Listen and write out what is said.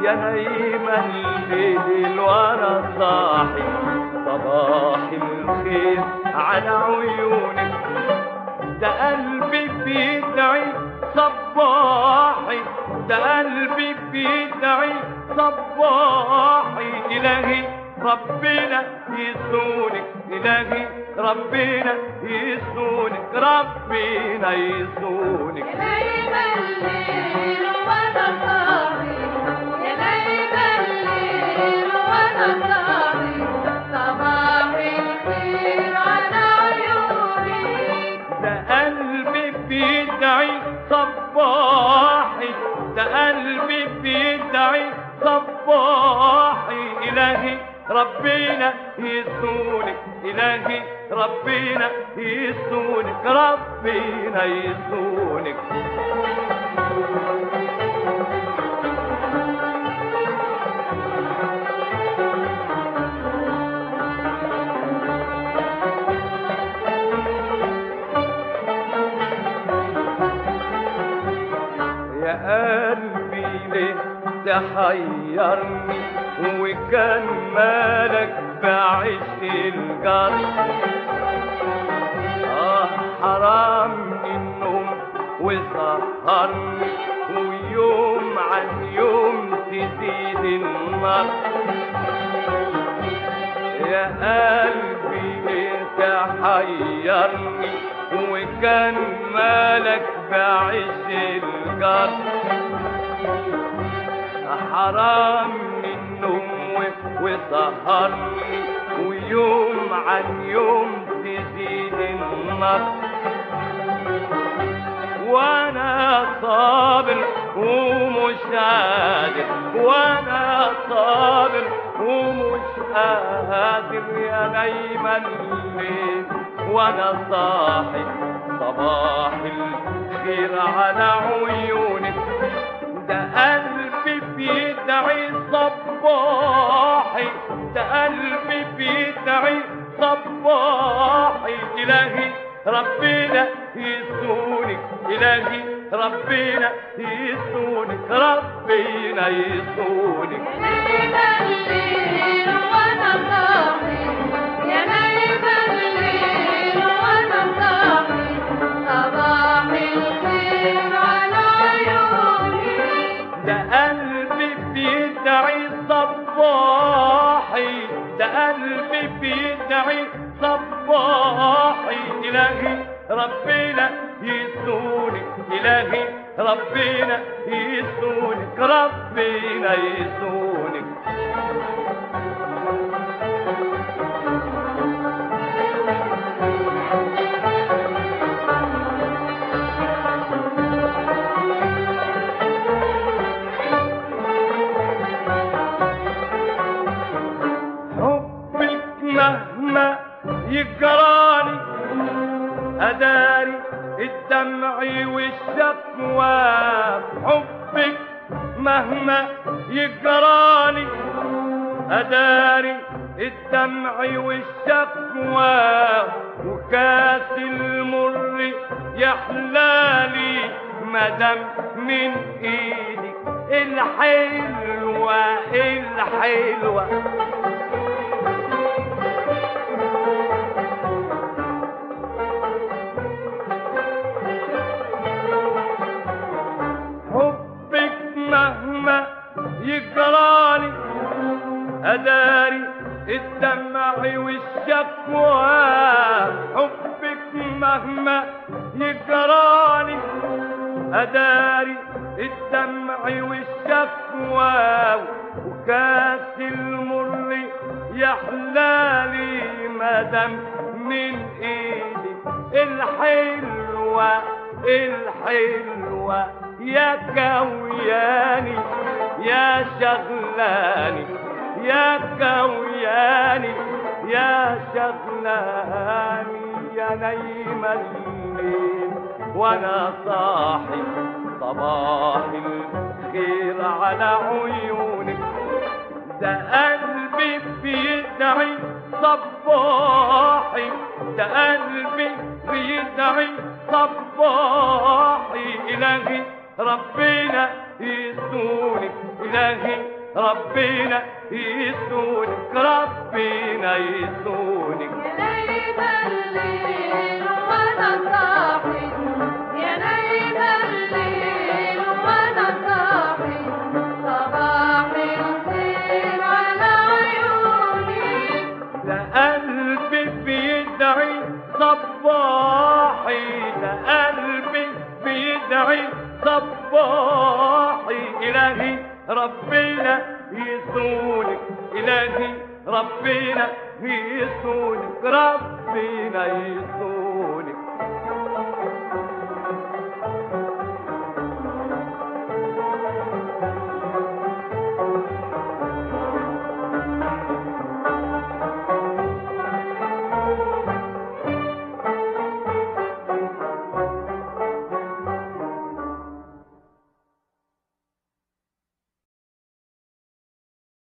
يا نايم الليل وانا صاحي صباح الخير على عيونك ده قلبي بيدعي صباحي ده قلبي بيدعي صباحي إلهي ربنا يسونك إلهي ربنا يسونك ربنا يسونك يا نايم الليل وانا صاحي يا نايم الليل وانا صاحي صباح الخير على عيوني ده قلبي بيدعي صباحي ده قلبي بيدعي صباحي إلهي ربنا يسونك إلهي ربنا يسونك ربنا يسونك يا قلبي ليه تحيرني وكان مالك بعشق الجر آه حرام النوم وسهرني ويوم عن يوم تزيد النار يا قلبي ليه تحيرني وكان مالك بعز الجر حرام النوم وسهرني ويوم عن يوم تزيد النار وانا صابر ومش قادر وانا صابر ومش قادر يا نايم الليل وانا صاحي صباح الخير على عيونك ده قلبي بيدعي صباحي ده قلبي بيدعي صباحي إلهي ربنا يسونك إلهي ربنا يسونك ربنا يسونك يا نايم الليل وانا صاحي يا نايم الليل وانا صاحي صباح الخير على عيوني ده قلبي بيدعي صباحي ده قلبي بيدعي صباحي إلهي ربنا يسونك إلهي ربنا يسونك ربنا يسونك حبك مهما يجراني أداري الدمع والشكوى حبك مهما يجراني أداري الدمع والشكوى وكاس المر يحلالي مدام من ايدك الحلوة الحلوة حبك مهما يجراني أداري الدمع والشكوى حبك مهما يجراني أداري الدمع والشكوى وكاس المر يحلالي مدام من ايدي الحلوة الحلوة يا كوياني يا شغلاني يا كوياني يا شغلاني يا نايم الليل وانا صاحي صباح الخير على عيونك ده قلبي بيدعي صباحي ده قلبي بيدعي صباحي إلهي ربنا يسونك إلهي ربنا يسونك ربنا يسونك يا ليل الليل وانا صاحي يا ليل الليل وانا صاحي صباح الخير على عيوني ده قلبي بيدعي صباحي ده قلبي بيدعي صباحي إلهي ربنا يسونك إلهي ربنا يسونك ربنا يسونك